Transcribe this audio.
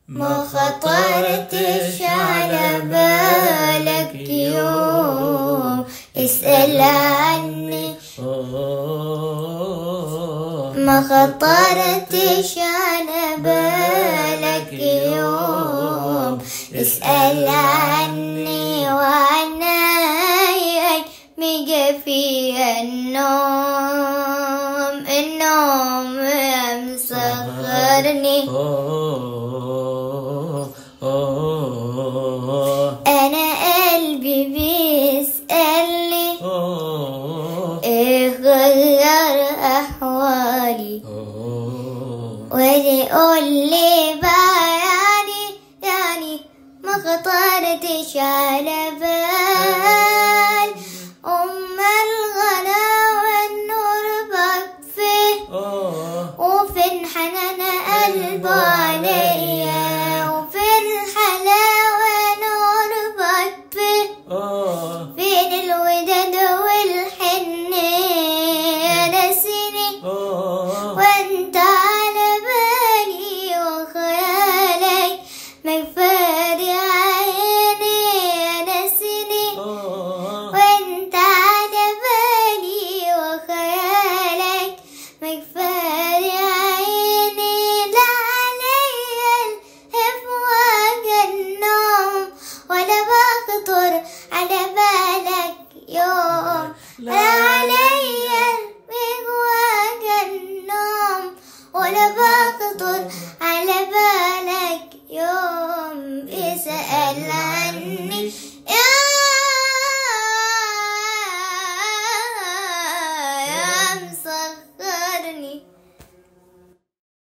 ما خطرتش على بالك يوم اسأل عني ما خطرتش على بالك يوم اسأل عني وعنايك مجا فيها النوم النوم مسخرني أنا قلبي بيسألني إيه غير أحوالي ويقول لي بقى يعني يعني ما خطرتش على بال أم الغلا والنور بطفي وفين حنان قلب عليا وفين الحلاوة نور بطفي فين الوداد والحنية نسيني وانت على بالي وخيالك مغفر عيني نسيني وانت على بالي وخيالك مغفر عيني لا علي الهفوة النوم ولا بخطر على بالك يوم لا علي الهفوة النوم ولا بخطر على بالك يوم اسأل عني